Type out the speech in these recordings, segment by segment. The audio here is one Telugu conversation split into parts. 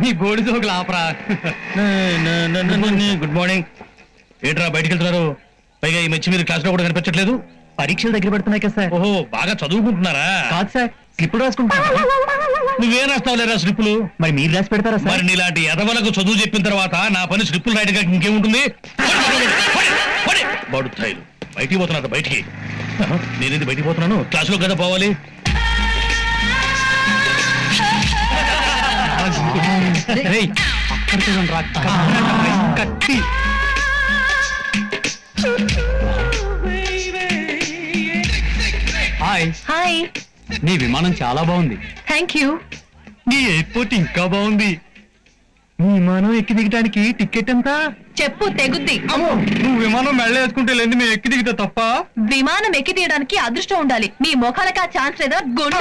నీ గోడి జోకులు ఆపరా గుడ్ మార్నింగ్ ఏంట్రా బయటికి వెళ్తున్నారు పైగా ఈ మధ్య మీరు క్లాస్ లో కూడా కనిపించట్లేదు పరీక్షలు దగ్గర పెడుతున్నాయి కదా సార్ ఓహో బాగా చదువుకుంటున్నారా కాదు సార్ స్లిప్ రాసుకుంటాను నువ్వేం రాస్తావు లేరా స్లిప్పులు మరి మీరు రాసి పెడతారా మరి సార్ నీలాంటి ఎదవలకు చదువు చెప్పిన తర్వాత నా పని స్లిప్పులు రాయటగా ఇంకేముంటుంది బడుతాయిలు బయటికి పోతున్నా బయటికి నేనేది బయటికి పోతున్నాను క్లాసులో కదా పోవాలి రేయ్, అక్కడ చూడండి రా, కత్తి హాయ్ హాయ్ నీ విమానం చాలా బాగుంది థ్యాంక్ యూ నీ ఎయిర్పోర్ట్ ఇంకా బాగుంది నీ విమానం ఎక్కి దిగడానికి టికెట్ ఎంత చెప్పు తెగుద్ది అమ్మో నువ్వు విమానం మెళ్ళ వేసుకుంటే లేదు మేము ఎక్కి దిగుతా తప్ప విమానం ఎక్కి తీయడానికి అదృష్టం ఉండాలి మీ ముఖాలకు ఆ ఛాన్స్ లేదా గుండు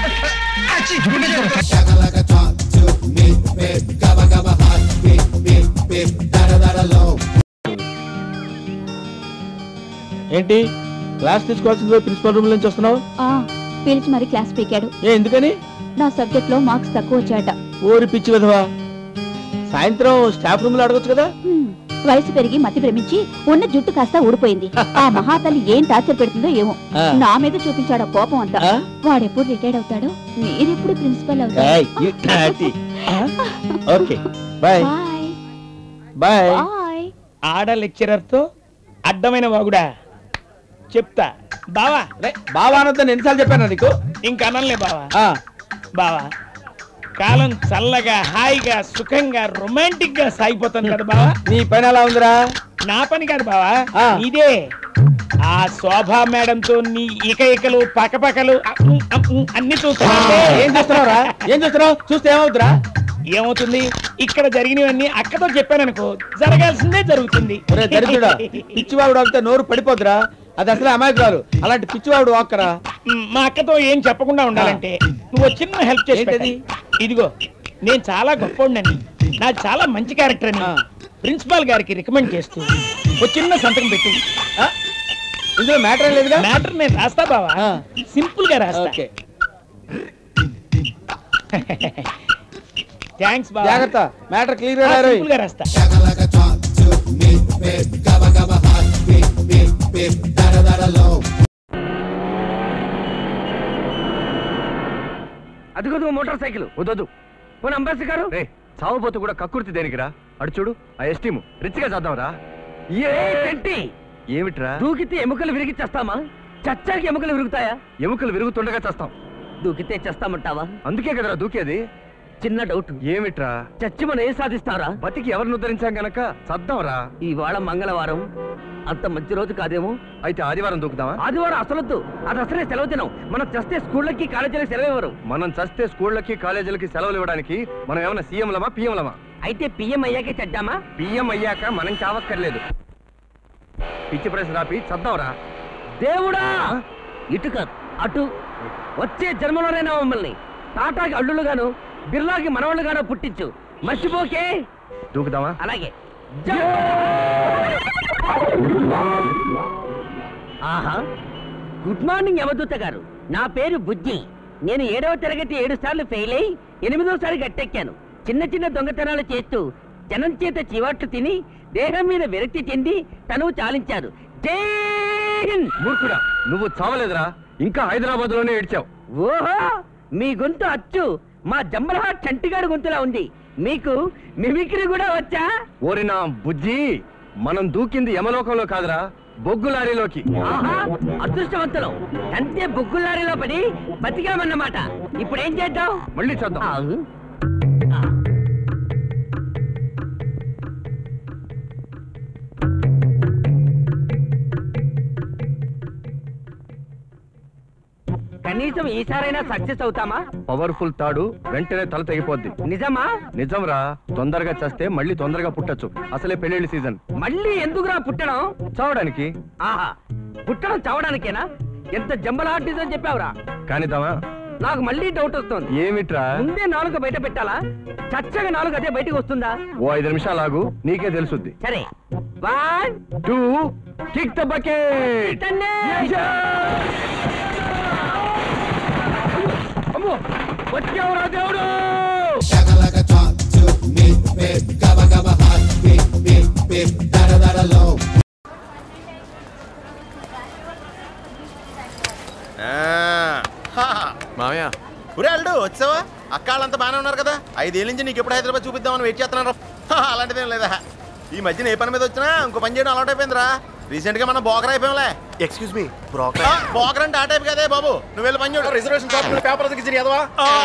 ఏంటి క్లాస్ తీసుకోవాల్సింది ప్రిన్సిపల్ రూమ్ నుంచి వస్తున్నావు ఆ పిలిచి మరి క్లాస్ పీకాడు ఏ ఎందుకని నా సబ్జెక్ట్ లో మార్క్స్ తక్కువ వచ్చాట ఓరి పిచ్చి విధవా సాయంత్రం స్టాఫ్ రూమ్ లో అడగొచ్చు కదా హ్మ్. వయసు పెరిగి మతి భ్రమించి ఉన్న జుట్టు కాస్త ఊడిపోయింది ఆ మహాతల్లి ఏం టార్చర్ పెడుతుందో ఏమో ఆ. నా మీద చూపించాడు ఆ కోపం అంతా ఆ? వాడెప్పుడు రిటైర్డ్ అవుతాడో మీరెప్పుడు ప్రిన్సిపల్ అవుతారు ఏయ్, you naughty. ఆ? Okay bye bye bye bye ఆడ లెక్చరర్ తో అడ్డమైన వాగుడా చెప్తా బావా బావా అనొద్దని ఎన్నిసార్లు చెప్పాను నీకు ఇంక అనలే బావా ఆ, బావా కాలం చల్లగా హాయిగా సుఖంగా రొమాంటిక్ గా సాగిపోతుంది కదా బావా నీ పని ఎలా ఉందిరా నా పని కాదు బావా ఆ. ఇదే ఆ శోభా మేడం తో నీ ఇక ఇకలు పకపకలు అమ్, అమ్, అన్ని చూస్తుంటే ఏం చూస్తున్నావురా ఏం చూస్తున్నావు చూస్తే ఏమవుతురా ఏమవుతుంది ఇక్కడ జరిగినవన్నీ అక్కతో చెప్పాననుకో జరగాల్సిందే జరుగుతుంది ఒరే దరిద్రుడా పిచ్చివాడు వాగితే నోరు పడిపోద్దురా అది అసలే అమాయకురాలు అలాంటి పిచ్చివాడు వాక్కరా మ్, మా అక్కతో ఏం చెప్పకుండా ఉండాలంటే నువ్వు చిన్న హెల్ప్ చేసి ఏంటది? పెట్టాలి. ఇదిగో నేను చాలా గొప్పోడినని నాది చాలా మంచి క్యారెక్టర్ అని ఆ. ప్రిన్సిపాల్ గారికి రికమెండ్ చేస్తూ ఒక చిన్న సంతకం పెట్టు ఆ? ఇందులో మ్యాటర్ లేదుగా మ్యాటర్ నేను రాస్తా బావా ఆ. సింపుల్ గా రాస్తా ఓకే థ్యాంక్స్ బావా జాగ్రత్త మ్యాటర్ క్లియర్ ఆ, గా రాయ్. సింపుల్ గా రాస్తా అదిగో మోటార్ సైకిల్ వద్దొద్దు పోనీ అంబాసి గారు చావబోతు కూడా కక్కుర్తి దేనికిరా అడు చూడు ఆ ఎస్టీము రిచ్గా చేద్దాంరా ఏమిట్రా దూకితే ఎముకలు విరిగి చేస్తామా చచ్చాక ఎముకలు విరుగుతాయా ఎముకలు విరుగుతుండగా చేస్తాం దూకితే చేస్తామంటావా అందుకే కదరా దూకేది చిన్న డౌట్ ఏమిట్రా చచ్చి మనం ఏ సాధిస్తారా బతికి ఎవరిని ఉద్ధరించాం గనక చద్దాంరా ఇవాళ మంగళవారం అంత మంచి రోజు కాదేమో అయితే ఆదివారం దూకుదామా ఆదివారం అసలొద్దు అది అసలే సెలవు దినం మనం చస్తే స్కూళ్ళకి కాలేజీలకి సెలవు ఇవ్వరు మనం చస్తే స్కూళ్ళకి కాలేజీలకి సెలవులు ఇవ్వడానికి మనం ఏమైనా సీఎంలమా పిఎంలమా అయితే పిఎం అయ్యాకే చద్దామా పిఎం అయ్యాక మనం చావక్కర్లేదు పిచ్చి ప్రశ్న రాపి చద్దాంరా దేవుడా ఇటు కాదు అటు వచ్చే జన్మలోనైనా మమ్మల్ని టాటాకి అల్లులుగాను బిర్లాకి మనవాళ్ళుగాను పుట్టించు మర్చిపోకే దూకుదామా అలాగే ఆహా గుడ్ మార్నింగ్ యమదూత గారు నా పేరు బుజ్జి నేను ఏడవ తరగతి ఏడు సార్లు ఫెయిల్ అయి ఎనిమిదోసారి గట్టెక్కాను చిన్న చిన్న దొంగతనాలు చేస్తూ జనం చేత చివాట్లు తిని దేహం మీద విరక్తి చెంది తనువు చాలించారు జై హింద్ మూర్ఖుడా నువ్వు చావలేదురా ఇంకా హైదరాబాద్ లోనే ఏడ్చావు ఓహో మీ గొంతు అచ్చు మా జంబలహాట్ చంటిగాడు గొంతులా ఉంది మీకు మిమిక్రీ కూడా వచ్చా ఓరి నా బుజ్జి మనం దూకింది యమలోకంలో కాదురా బొగ్గు లారీలోకి ఆహా అదృష్టవంతులం అంతే బొగ్గులారిలో పడి బతికామన్నమాట ఇప్పుడు ఏం చేద్దాం మళ్ళీ చూద్దాం ఆగు. ఆ. కనీసం ఈసారైనా సక్సెస్ అవుతామా పవర్ఫుల్ తాడు వెంటనే తల తెగిపోద్ది నిజమా నిజంరా తొందరగా చస్తే మళ్ళీ తొందరగా పుట్టొచ్చు అసలే పెళ్లిళ్ళ సీజన్ మళ్ళీ ఎందుకురా పుట్టడం చావడానికి ఆహా పుట్టడం చావడానికేనా ఎంత జంబలహాటిజం చెప్పావురా కానిద్దామా నాకు మళ్ళీ డౌట్ వస్తుంది ఏమిట్రా ముందే నాలుగు బయట పెట్టాలా చచ్చగా నాలుగు అదే బయటకు వస్తుందా ఓ ఐదు నిమిషాలు ఆగు నీకే తెలుసుద్ది సరే one two kick the bucket అమ్మో వచ్చావురా దేవుడు Shakalaka talk to మామయ్య ఒరే అల్లుడు వచ్చావా అక్క వాళ్ళంతా బాగానే ఉన్నారు కదా ఐదేళ్ళ నుంచి నీకు ఎప్పుడు హైదరాబాద్ చూపిద్దామని వెయిట్ చేస్తున్నారు అలాంటిదేం లేదా ఈ మధ్యన ఏ పని మీద వచ్చినా ఇంకో పని చేయడం అలవాటు అయిపోయిందిరా రీసెంట్ గా మనం బోకర్ అయిపోయాంలే ఎక్స్క్యూజ్ మీ బ్రోకర్ ఆ, బోకర్ అంటే ఆ టైప్ కదే బాబు నువ్వు వెళ్ళి పని చూడు రిజర్వేషన్ పేపర్ దగ్గర చదవా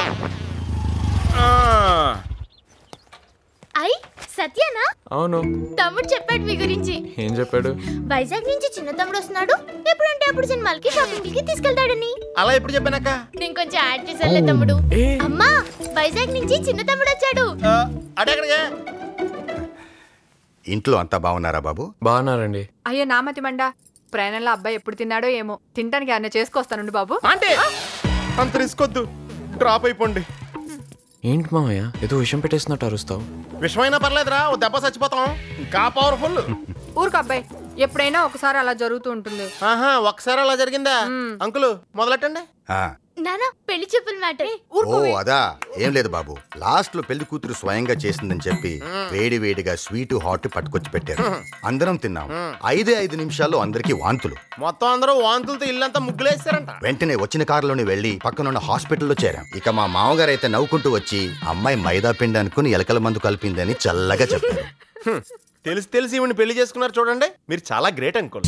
ఐ సత్యనా అవును తమ్ముడు చెప్పాడు మీ గురించి ఏం చెప్పాడు వైజాగ్ నుంచి చిన్న తమ్ముడు వస్తున్నాడు ఎప్పుడంటే అప్పుడు సినిమాలకి షాపింగ్ కి తీసుకెళ్తాడని అలా ఎప్పుడు చెప్పానక్క నేను కొంచెం యాడ్ చేశానులే తమ్ముడు అమ్మా వైజాగ్ నుంచి చిన్న తమ్ముడు వచ్చాడు అడే అక్కడికే ఇంట్లో అంతా బాగున్నారా బాబు బాగున్నారండి అయ్యో నామతి మండ ప్రయాణంలో అబ్బాయి ఎప్పుడు తిన్నాడో ఏమో తినడానికి ఆయన చేసుకొస్తానండి బాబు అంటే అంత రిస్క్ వద్దు డ్రాప్ అయిపోండి ఏంటి మామయ్య ఏదో విషయం పెట్టేసినట్టు అరుస్తావు విషమైనా పర్లేదురా ఓ దెబ్బ చచ్చిపోతాం ఇంకా పవర్ఫుల్ ఊరుకు అబ్బాయి ఎప్పుడైనా ఒకసారి అలా జరుగుతూ ఉంటుంది ఆహా ఒకసారి అలా జరిగిందా అంకులు మొదలెట్టండి ఆ, నానా పెళ్లి చెప్పుల మ్యాటర్ ఓ అదా ఏం లేదు బాబు లాస్ట్ లో పెళ్లి కూతురు స్వయంగా చేసిందని చెప్పి వేడి వేడిగా స్వీట్ హాట్ పట్టుకొచ్చి పెట్టారు అందరం తిన్నాం ఐదే ఐదు నిమిషాల్లో అందరికీ వాంతులు మొత్తం అందరూ వాంతులతో ఇల్లంతా ముగ్గులేస్తారంట వెంటనే వచ్చిన కారులోనే వెళ్లి పక్కనున్న హాస్పిటల్లో చేరాం ఇక మా మామగారు అయితే నవ్వుకుంటూ వచ్చి అమ్మాయి మైదా పిండి అనుకుని ఎలకల మందు కలిపిందని చల్లగా చెప్పారు హ్మ్. తెలిసి తెలిసి ఈవిని పెళ్లి చేసుకున్నారు చూడండి మీరు చాలా great uncle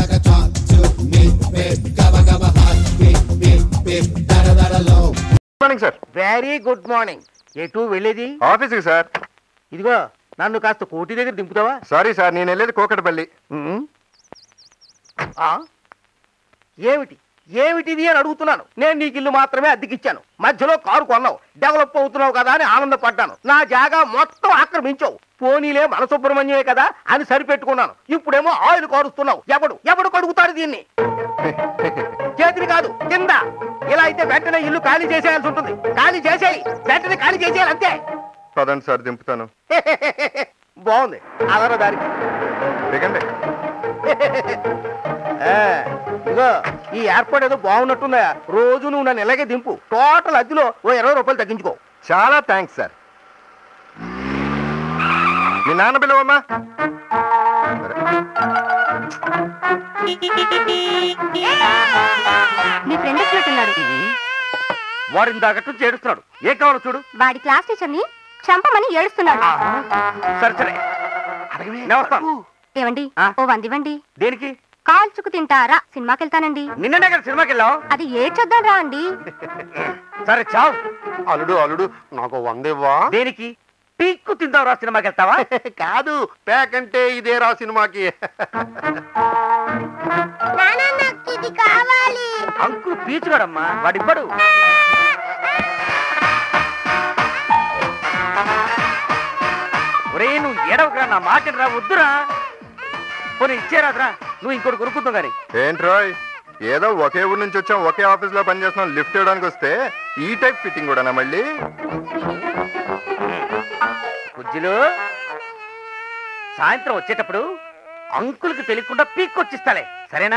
morning sir very good morning ఎటు వెళ్ళేది ఆఫీస్కి సార్ ఇదిగో నన్ను కాస్త కోటి దగ్గర దింపుతావా సారీ సార్ నేను వెళ్ళేది కోకటపల్లి ఏమిటి ఏమిటిది అని అడుగుతున్నాను నేను నీకు ఇల్లు మాత్రమే అద్దెకిచ్చాను మధ్యలో కారు కొన్నావు డెవలప్ అవుతున్నావు కదా అని ఆనందపడ్డాను నా జాగా మొత్తం ఆక్రమించావు పోనీలే మన సుబ్రహ్మణ్యమే కదా అని సరిపెట్టుకున్నాను ఇప్పుడేమో ఆయిల్ కారుస్తున్నావు ఎవడు ఎవడు కడుగుతాడు దీన్ని చేతిని కాదు కింద ఇలా అయితే వెంటనే ఇల్లు ఖాళీ చేసేయాల్సి ఉంటుంది ఖాళీ చేసేయి వెంటనే ఖాళీ చేసేయాలి అంతే పదండి సార్ దింపుతాను బాగుంది అదర దారికి దిగండి ఆ, ఇదిగో ఈ ఏర్పాటు ఏదో బాగున్నట్టుందా రోజు నువ్వు నన్ను ఇలాగే దింపు టోటల్ అద్దెలో ఓ ఇరవై రూపాయలు తగ్గించుకో చాలా థ్యాంక్స్ సార్ మీ నాన్న పిలవమ్మా మీ ఫ్రెండ్ వచ్చినట్టున్నాడు వాడు ఇందాకట్టు చేడుస్తున్నాడు ఏ కావాలో చూడు వాడి క్లాస్ టీచర్ ని చంపమని ఏడుస్తున్నాడు సరే సరే నేను వస్తాను ఏవండి ఓ వంద ఇవ్వండి దేనికి కాల్చుకు తింటారా సినిమాకి వెళ్తానండి నిన్ననే కదా సినిమాకి వెళ్ళావు అది ఏ చూద్దాం రా అండి సరే చావు అల్లుడు అల్లుడు నాకు వందేవా దేనికి పీక్కు తిందాం రా సినిమాకి వెళ్తావా కాదు ప్యాక్ అంటే ఇదే రా సినిమాకి ఇది కావాలి అంకుల్ పీచుగాడమ్మా వాడివ్వడు ఒరే నువ్వు ఏడవకరా నా మాట రా వద్దురా పోనీ ఇచ్చేరాదురా నువ్వు ఇంకోటి కొనుక్కుందాం కానీ ఏంట్రోయ్ ఏదో ఒకే ఊరు నుంచి వచ్చాం ఒకే ఆఫీస్ లో పనిచేస్తున్నాం లిఫ్ట్ ఇవ్వడానికి వస్తే ఈ టైప్ ఫిట్టింగ్ కూడానా మళ్ళీ బుజ్జిలు సాయంత్రం వచ్చేటప్పుడు అంకుల్కి తెలియకుండా పీక్కొచ్చిస్తాలే సరేనా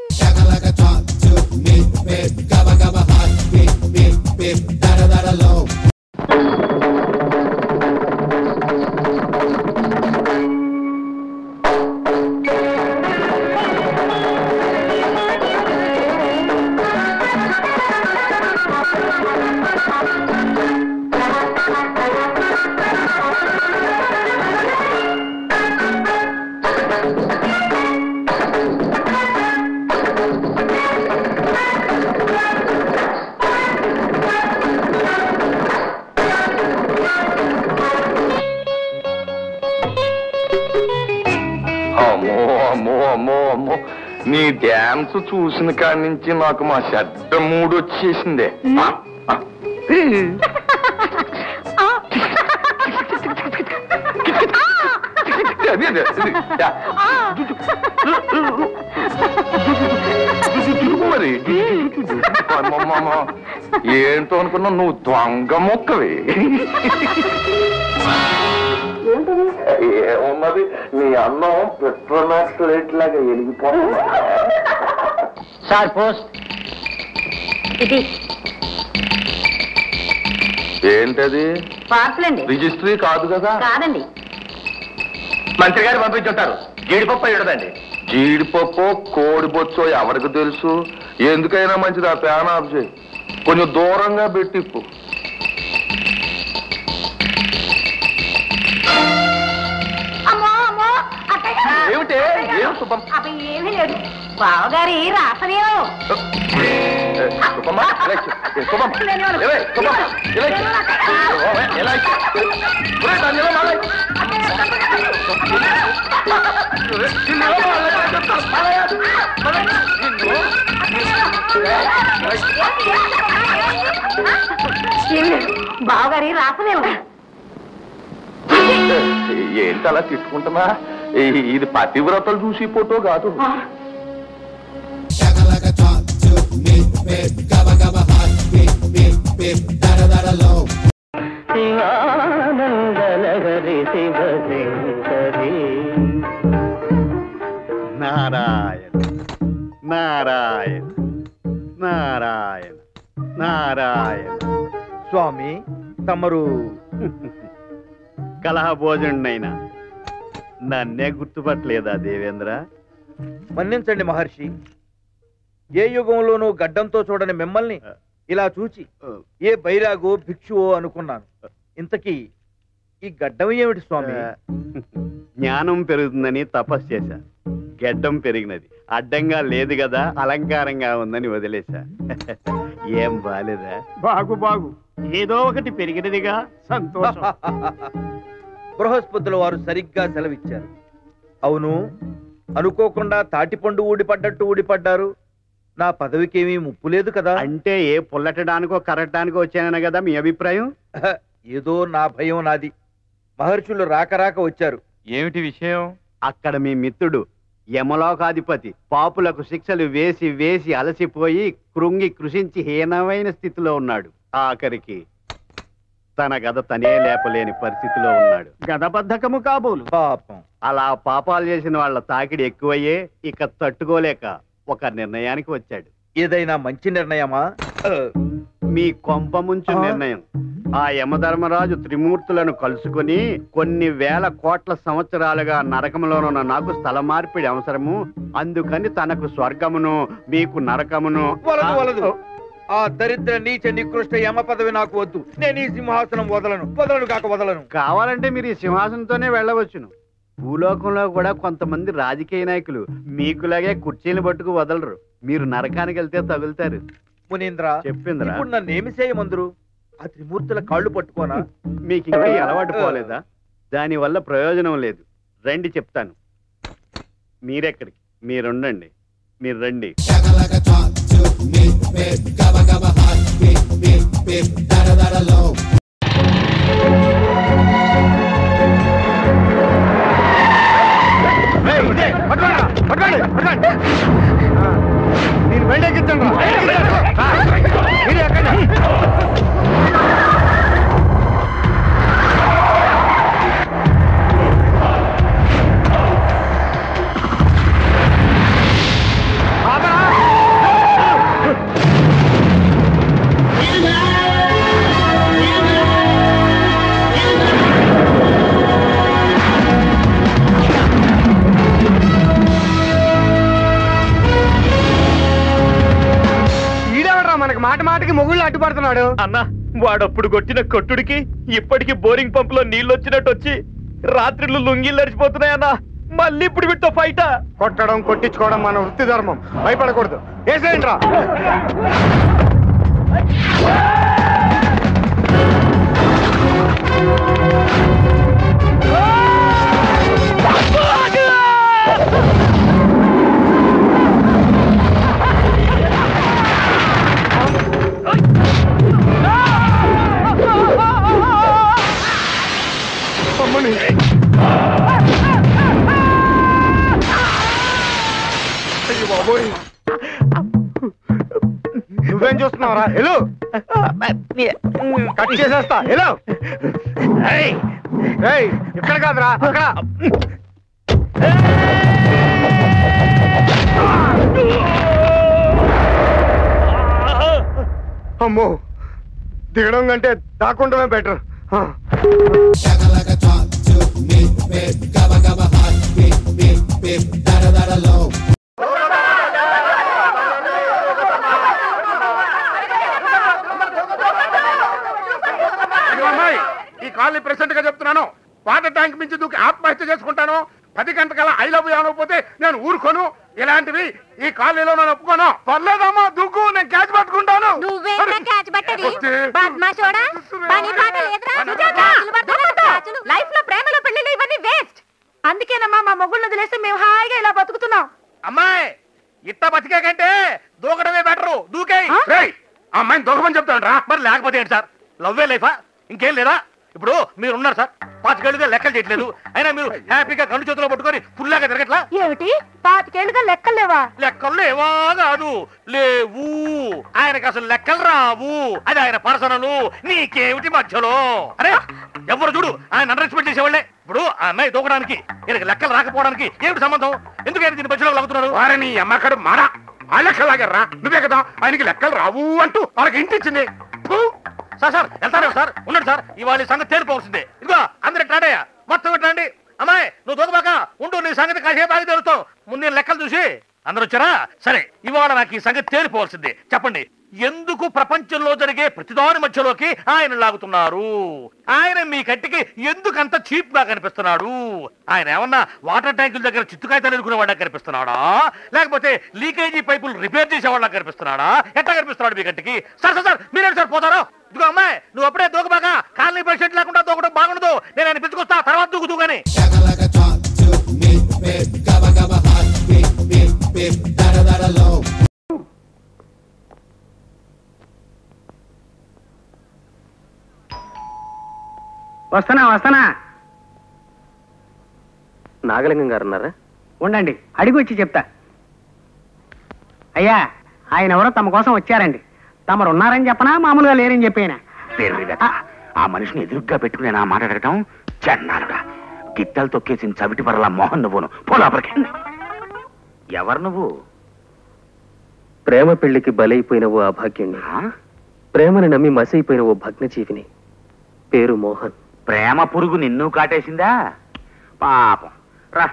అమ్మో అమ్మో అమ్మో అమ్మో నీ డ్యాన్స్ చూసిన కాడి నుంచి నాకు మా చెడ్డ మూడు వచ్చేసిందే ఆ, ఆ. అదే, అదే, అదే. యా. మరి అమ్మమ్మమ్మ. ఏంటో అనుకున్నా నువ్వు దొంగ మొక్కవి ఏమున్నది నీ అన్నం పెట్రోమాక్స్ రేట్ లాగా వెలిగిపోతుంది సార్ పోస్ట్ ఇది ఏంటది పార్సల్ అండి రిజిస్ట్రీ కాదు కదా కాదండి మంత్రి గారు పంపించుంటారు జీడిపప్పు ఇడదండి జీడిపప్పు కోడిపొచ్చో ఎవరికి తెలుసు ఎందుకైనా మంచిది ఆ ఫ్యాన్ ఆఫ్ చేయి కొంచెం దూరంగా పెట్టిప్పు అమ్మో అమ్మో అత్తయ్య ఏమిటే ఏం శుభం అబ్బా ఏమీ లేదు బావగారి రాసలేవు ఏ, శుభమ్మ ఇలా ఇచ్చు. ఏ, శుభమ్మ ఏవే, శుభమ్మ ఇలా ఇచ్చు. ఓవే, ఇలా ఇచ్చు. ఒరేయ్, దాన్ని ఇలా మాలే. ఒరేయ్, నిన్ను ఇలా మాలే, చెప్తాను. మాలయ్య. నిన్ను. ఏమీ లేదు బావగారి రాసలేవు ఏంటి అలా తిట్టుకుంటున్నా ఈ- ఇది పతివ్రతలు చూసి ఫోటో కాదు శివానందలహరి శివశంకరి నారాయణ నారాయణ నారాయణ నారాయణ స్వామి తమరు కలహ భోజనైనా నన్నే గుర్తుపట్టలేదా దేవేంద్ర మన్నించండి మహర్షి ఏ యుగంలోనూ గడ్డంతో చూడని మిమ్మల్ని ఇలా చూచి ఏ బైరాగో భిక్షువో అనుకున్నాను ఇంతకీ ఈ గడ్డం ఏమిటి స్వామి జ్ఞానం పెరుగుతుందని తపస్సు చేశా గెడ్డం పెరిగినది అడ్డంగా లేదు కదా అలంకారంగా ఉందని వదిలేశా ఏం బాలేదా బాగు బాగు ఏదో ఒకటి పెరిగినదిగా సంతోషం బృహస్పతుల వారు సరిగ్గా సెలవిచ్చారు అవును అనుకోకుండా తాటిపండు ఊడిపడ్డట్టు ఊడిపడ్డారు నా పదవికేమీ ముప్పు లేదు కదా అంటే ఏ పుల్లటడానికో కరటానికో వచ్చానన్న కదా మీ అభిప్రాయం ఏదో నా భయం నాది మహర్షులు రాక రాక వచ్చారు ఏమిటి విషయం అక్కడ మీ మిత్రుడు యమలోకాధిపతి పాపులకు శిక్షలు వేసి వేసి అలసిపోయి కృంగి కృషించి హీనమైన స్థితిలో ఉన్నాడు ఆఖరికి తన గద తనే లేపలేని పరిస్థితిలో ఉన్నాడు గదబద్ధకము కాబోలు పాపం అలా పాపాలు చేసిన వాళ్ళ తాకిడి ఎక్కువయ్యే ఇక తట్టుకోలేక ఒక నిర్ణయానికి వచ్చాడు ఏదైనా మంచి నిర్ణయమా మీ కొంప ముంచు నిర్ణయం ఆ యమధర్మరాజు త్రిమూర్తులను కలుసుకొని కొన్ని వేల కోట్ల సంవత్సరాలుగా నరకంలోనున్న నాకు స్థల మార్పిడి అవసరము అందుకని తనకు స్వర్గమును మీకు నరకమును వలదు వలదు ఆ దరిద్ర నీచ నికృష్ట యమ పదవి నాకు వద్దు నేను ఈ సింహాసనం వదలను వదలను కాక వదలను కావాలంటే మీరు ఈ సింహాసనంతోనే వెళ్ళవచ్చును భూలోకంలో కూడా కొంతమంది రాజకీయ నాయకులు మీకులాగే కుర్చీలు పట్టుకు వదలరు మీరు నరకానికి వెళ్తే తగులుతారు మునీంద్ర చెప్పిందిరా ఇప్పుడు నన్ను ఏమి చేయమందురు ఆ త్రిమూర్తుల కాళ్ళు పట్టుకోనా మీకు ఇంకా ఈ అలవాటు పోలేదా దాని వల్ల ప్రయోజనం లేదు రండి చెప్తాను మీరెక్కడికి మీరుండండి మీరు రండి నేను వెళ్ళెక్కించండి మీరు ఎక్కడ ఈడెవడ్రా మనకి మాట మాటకి మొగుళ్ళు అడ్డుపడుతున్నాడు అన్న వాడప్పుడు కొట్టిన కొట్టుడికి ఇప్పటికి బోరింగ్ పంప్ లో నీళ్ళు వచ్చినట్టు వచ్చి రాత్రిళ్ళు లుంగిళ్ళు అరిచిపోతున్నాయన్నా మళ్ళీ ఇప్పుడు వీటితో ఫైట కొట్టడం కొట్టించుకోవడం మన వృత్తి ధర్మం భయపడకూడదు వేసేయండి రా అమ్మని అయ్యో బాబోయ్ నువ్వేం చూస్తున్నావురా హలో కట్ చేసేస్తా హలో ఏయ్ ఇక్కడ కాదురా అక్కడ అమ్మో దిగడం కంటే దాక్కుండమే బెటర్ కాలనీ ప్రెసిడెంట్ గా చెప్తున్నాను వాటర్ ట్యాంక్ మించి దూకి ఆత్మహత్య చేసుకుంటాను పది గంటకల్లా ఐ లవ్ యూ అనకపోతే నేను ఊరుకోను ఇలాంటివి ఈ కాలనీలో నేను ఒప్పుకోను పర్లేదమ్మా దూకు నేను క్యాచ్ పట్టుకుంటాను నువ్వేనా క్యాచ్ పట్టది బద్మాషోడా పని పాట లేదురా లైఫ్ లో ప్రేమలో పెళ్లిలో ఇవన్నీ వేస్ట్ అందుకేనమ్మా మా మొగుళ్ళని వదిలేస్తే మేము హాయిగా ఇలా బతుకుతున్నాం అమ్మాయి ఇట్ట బతికే కంటే దూకడమే బెటరు దూకే ఆ అమ్మాయిని దూకమని చెప్తాను రా మరి లేకపోతే ఏంటి సార్ లవ్వే లైఫా ఇంకేం లేదా ఇప్పుడు మీరు ఉన్నారు సార్ పాతికేళ్ళుగా లెక్కలు చేయట్లేదు అయినా మీరు హ్యాపీగా కళ్ళు చేతిలో పట్టుకొని ఫుల్లాగా తిరగట్లా ఏమిటి పాతికేళ్ళుగా లెక్కలేవా లెక్కలు లేవా కాదు లేవు ఆయనకు అసలు లెక్కలు రావు అది ఆయన పర్సనలు నీకేమిటి మధ్యలో అరే ఎవరు చూడు ఆయన అండర్ ఎక్స్పెక్ట్ చేసేవాళ్ళే ఇప్పుడు ఆ అమ్మాయి దూకడానికి ఈయనకి లెక్కలు రాకపోవడానికి ఏమిటి సంబంధం ఎందుకు ఆయన దీని మధ్యలో లాగుతున్నారు వారిని అమ్మకడు మారా ఆ లెక్కలు లాగారా నువ్వే కదా ఆయనకి లెక్కలు రావు అంటూ వాళ్ళకి ఇంటి ఇచ్చింది ఫు! సార్ సార్ వెళ్తారా సార్ ఉన్నాడు సార్ ఇవాళ ఈ సంగతి తేలిపోవాల్సిందే ఇదిగో అందరు ఎట్లాడయ్యా మొత్తం ఎట్లాండి అమ్మాయి నువ్వు దూకబాక ఉండు నీ సంగతి కాసేపు ఆగి తెలుస్తావు ముందు నేను లెక్కలు చూసి అందరు వచ్చారా సరే ఇవాళ నాకు ఈ సంగతి తేలిపోవాల్సిందే చెప్పండి ఎందుకు ప్రపంచంలో జరిగే ప్రతిదాని మధ్యలోకి ఆయన లాగుతున్నారు ఆయన మీ కంటికి ఎందుకు అంత చీప్ గా కనిపిస్తున్నాడు ఆయన ఏమన్నా వాటర్ ట్యాంకుల దగ్గర చిత్తుకాయతలు ఎదుర్కొనే వాళ్ళ కనిపిస్తున్నాడా లేకపోతే లీకేజీ పైపులు రిపేర్ చేసే వాళ్ళ కనిపిస్తున్నాడా ఎట్లా కనిపిస్తున్నాడు మీ కంటికి సార్ సార్ సార్ మీరేంటి సార్ పోతారు ఇదిగో అమ్మాయి నువ్వు అప్పుడే దూకబాక కాలనీ ప్రెసిడెంట్ లేకుండా దూకడం బాగుండదు నేను ఆయన పిలుచుకొస్తా తర్వాత దూకు దూకని వస్తానా వస్తానా నాగలింగం గారు ఉన్నారా ఉండండి అడిగి వచ్చి చెప్తా అయ్యా ఆయన ఎవరో తమ కోసం వచ్చారండి తమరు ఉన్నారని చెప్పనా మామూలుగా లేరని చెప్పేనా ఆ మనిషిని ఎదురుగ్గా పెట్టుకుని నా మాట్లాడటం చెన్నారుడా గిట్టలు తొక్కేసిన చవిటి పరల మోహన్ నువ్వును పోలాపరికి ఎవరు నువ్వు ప్రేమ పెళ్లికి బలైపోయిన ఓ అభాగ్యుణ్ణి ప్రేమని నమ్మి మసైపోయిన ఓ భగ్నజీవిని పేరు మోహన్ ప్రేమ పురుగు నిన్ను కాటేసిందా పాపం రా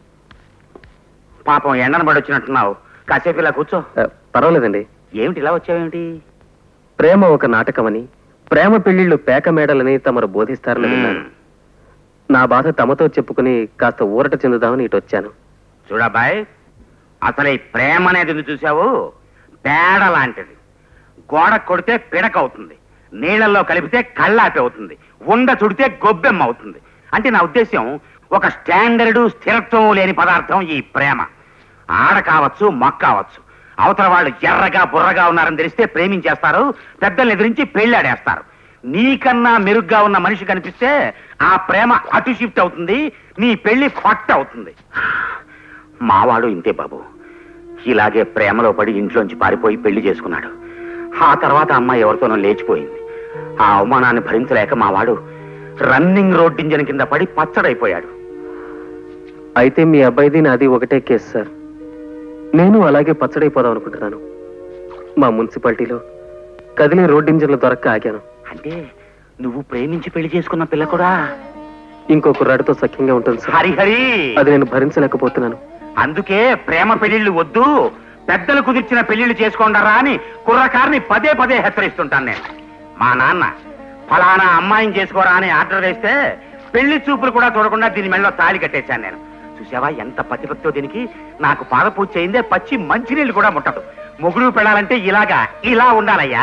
పాపం ఎండను పడి వచ్చినట్టున్నావు కాసేపు ఇలా కూర్చో ఆ, పర్వాలేదండి ఏమిటి ఇలా వచ్చావేమిటి ప్రేమ ఒక నాటకమని ప్రేమ పెళ్లిళ్ళు పేక మేడలని తమరు బోధిస్తారని విన్నాను నా బాధ తమతో చెప్పుకుని కాస్త ఊరట చెందుదామని ఇటు వచ్చాను చూడబ్బాయ్ అసలు ఈ ప్రేమ అనేది ఉంది చూసావు పేడ లాంటిది గోడ కొడితే పిడక అవుతుంది నీళ్ళల్లో కలిపితే కళ్ళాపి అవుతుంది ఉండ చుడితే గొబ్బెమ్మ అవుతుంది అంటే నా ఉద్దేశం ఒక స్టాండర్డు స్థిరత్వం లేని పదార్థం ఈ ప్రేమ ఆడ కావచ్చు మొక్క కావచ్చు అవతల వాళ్ళు ఎర్రగా బుర్రగా ఉన్నారని తెలిస్తే ప్రేమించేస్తారు పెద్దల్ని ఎదిరించి పెళ్ళాడేస్తారు నీకన్నా మెరుగ్గా ఉన్న మనిషి కనిపిస్తే ఆ ప్రేమ అటు షిఫ్ట్ అవుతుంది నీ పెళ్లి ఫట్ అవుతుంది మావాడు ఇంతే బాబు ఇలాగే ప్రేమలో పడి ఇంట్లోంచి పారిపోయి పెళ్లి చేసుకున్నాడు ఆ తర్వాత అమ్మాయి ఎవరితోనో లేచిపోయింది ఆ అవమానాన్ని భరించలేక మావాడు రన్నింగ్ రోడ్ ఇంజన్ కింద పడి పచ్చడైపోయాడు అయితే మీ అబ్బాయిది నాది ఒకటే కేసు సార్ నేను అలాగే పచ్చడైపోదాం అనుకుంటున్నాను మా మున్సిపాలిటీలో కదిలే రోడ్ ఇంజన్లు దొరక్క ఆగాను అంటే నువ్వు ప్రేమించి పెళ్లి చేసుకున్న పిల్ల కూడా ఇంకో కుర్రాడితో సఖ్యంగా ఉంటుంది సార్ హరి హరి అది నేను భరించలేకపోతున్నాను అందుకే ప్రేమ పెళ్లిళ్ళు వద్దు పెద్దలు కుదిర్చిన పెళ్లిళ్ళు చేసుకోండరా అని కుర్రకారిని పదే పదే హెచ్చరిస్తుంటాను నేను మా నాన్న ఫలానా అమ్మాయిని చేసుకోరా అని ఆర్డర్ వేస్తే పెళ్లి చూపులు కూడా చూడకుండా దీని మెడలో తాళి కట్టేశాను నేను చూసావా ఎంత పతిభక్తో దీనికి నాకు పాద పూజ చేయిందే పచ్చి మంచినీళ్ళు కూడా ముట్టదు మొగుడు పెళ్ళాలంటే ఇలాగా ఇలా ఉండాలయ్యా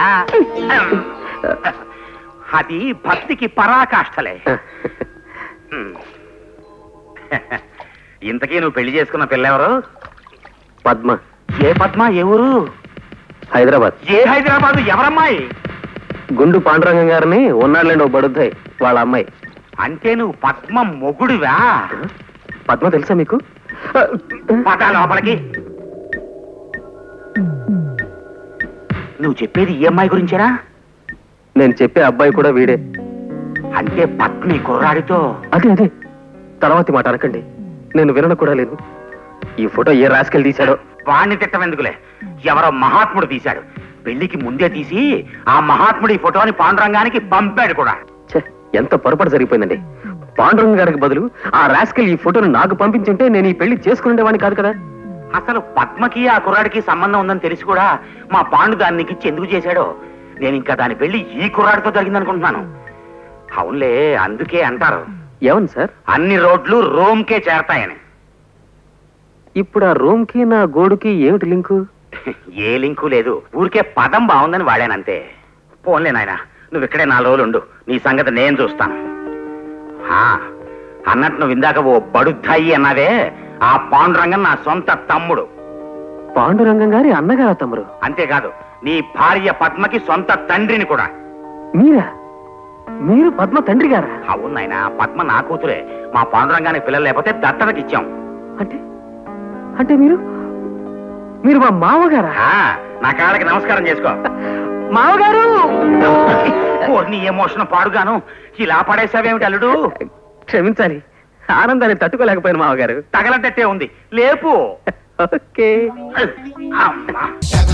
అది భక్తికి పరాకాష్ఠలే ఇంతకీ నువ్వు పెళ్లి చేసుకున్న పిల్లెవరు పద్మ ఏ పద్మ ఏ ఊరు హైదరాబాద్ ఏ హైదరాబాద్ ఎవరమ్మాయి గుండు పాండురంగం గారిని ఉన్నాళ్ళండి ఓ బడుద్దాయి వాళ్ళ అమ్మాయి అంటే నువ్వు పద్మ మొగుడివా పద్మ తెలుసా మీకు పద లోపలికి నువ్వు చెప్పేది ఈ అమ్మాయి గురించేనా నేను చెప్పే అబ్బాయి కూడా వీడే అంటే పద్మి కుర్రాడితో అదే అదే తర్వాతి మాట అనకండి నేను వినను కూడా లేదు ఈ ఫోటో ఏ రాసుకెళ్ళి తీశాడో వాణ్ణి తిట్టమెందుకులే ఎవరో మహాత్ముడు తీశాడు పెళ్లికి ముందే తీసి ఆ మహాత్ముడి ఫోటోని పాండురంగానికి పంపాడు కూడా ఛే, ఎంత పొరపాటు జరిగిపోయిందండి పాండురంగ గారికి బదులు ఆ రాస్కెల్ ఈ ఫోటోను నాకు పంపించుంటే నేను ఈ పెళ్లి చేసుకునేవాడిని కాదు కదా అసలు పద్మకి ఆ కుర్రాడికి సంబంధం ఉందని తెలిసి కూడా మా పాండు దాన్ని నీకు ఇచ్చి ఎందుకు చేశాడో నేను ఇంకా దాని పెళ్లి ఈ కుర్రాడితో జరిగిందనుకుంటున్నాను అవునులే అందుకే అంటారు ఏమని సార్ అన్ని రోడ్లు రోమ్కే చేరతాయని ఇప్పుడు ఆ రూమ్ కి నా గోడుకి ఏమిటి లింకు ఏ లింకు లేదు ఊరికే పదం బాగుందని వాడానంతే పోన్లే నాయన నువ్వు ఇక్కడే నాలుగు రోజులు ఉండు నీ సంగతి నేను చూస్తాను ఆ, అన్నట్టు నువ్వు ఇందాక ఓ బడుద్దాయి అన్నావే ఆ పాండురంగం నా సొంత తమ్ముడు పాండురంగం గారి అన్నగారా తమ్ముడు అంతేకాదు నీ భార్య పద్మకి సొంత తండ్రిని కూడా మీరా మీరు పద్మ తండ్రి గారా అవును నాయన పద్మ నా కూతురే మా పాండురంగానికి పిల్లలు లేకపోతే దత్తతకి ఇచ్చాం అంటే మీరు మీరు మా మావగారా ఆ, నా కాళ్ళకి నమస్కారం చేసుకో మావగారు నీ ఎమోషన్ పాడుగాను ఇలా పడేసావేమిటి అల్లుడు క్షమించాలి ఆనందాన్ని తట్టుకోలేకపోయాను మావగారు తగలటట్టే ఉంది లేపు ఓకే అమ్మా